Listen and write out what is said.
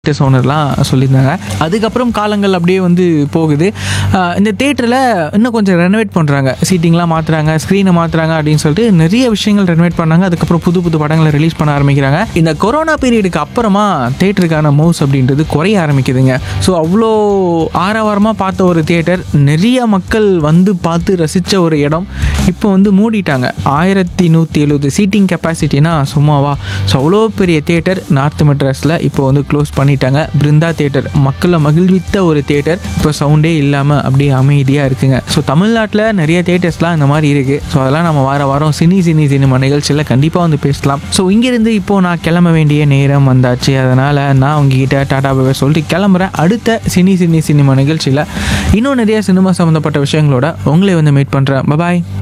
theatres ஓனர்லாம் சொல்லியிருந்தாங்க அதுக்கப்புறம் காலங்கள் அப்படியே வந்து போகுது ஆஹ் இந்த தேட்டரில் இன்னும் கொஞ்சம் ரெனோவேட் பண்ணுறாங்க சீட்டிங்லாம் மாற்றுறாங்க ஸ்க்ரீனை மாற்றுறாங்க அப்படின்னு சொல்லிட்டு நிறைய விஷயங்கள் ரெனோவேட் பண்ணாங்க அதுக்கப்புறம் புது புது படங்களை ரிலீஸ் பண்ண ஆரம்பிக்கிறாங்க இந்த கொரோனா பீரியடுக்கு அப்புறமா தேட்டருக்கான மூவ்ஸ் அப்படின்றது குறைய ஆரம்பிக்குதுங்க ஸோ அவ்வளோ ஆரவாரமாக பார்த்த ஒரு தேட்டர் நிறைய மக்கள் வந்து பார்த்து ரசித்த ஒரு இடம் இப்போ வந்து மூடிட்டாங்க ஆயிரத்தி நூற்றி எழுபது சீட்டிங் கெப்பாசிட்டினா சும்மாவா ஸோ அவ்வளோ பெரிய தேட்டர் நார்த் மெட்ராஸில் இப்போ வந்து க்ளோஸ் பண்ணிட்டாங்க பிருந்தா தேட்டர் மக்களை மகிழ்வித்த ஒரு தேட்டர் இப்போ சவுண்டே இல்லாமல் அப்படியே அமைதியாக இருக்குங்க ஸோ தமிழ்நாட்டில் நிறைய தேட்டர்ஸ்லாம் இந்த மாதிரி இருக்குது ஸோ அதெல்லாம் நம்ம வார வாரம் சினி சினி சினிமா நிகழ்ச்சியில் கண்டிப்பாக வந்து பேசலாம் ஸோ இங்கேருந்து இப்போது நான் கிளம்ப வேண்டிய நேரம் வந்தாச்சு அதனால் நான் உங்ககிட்ட டாடா பாபா சொல்லிட்டு கிளம்புறேன் அடுத்த சினி சினி சினிமா நிகழ்ச்சியில் இன்னும் நிறைய சினிமா சம்மந்தப்பட்ட விஷயங்களோட உங்களை வந்து மீட் பண்ணுறேன் பபாய்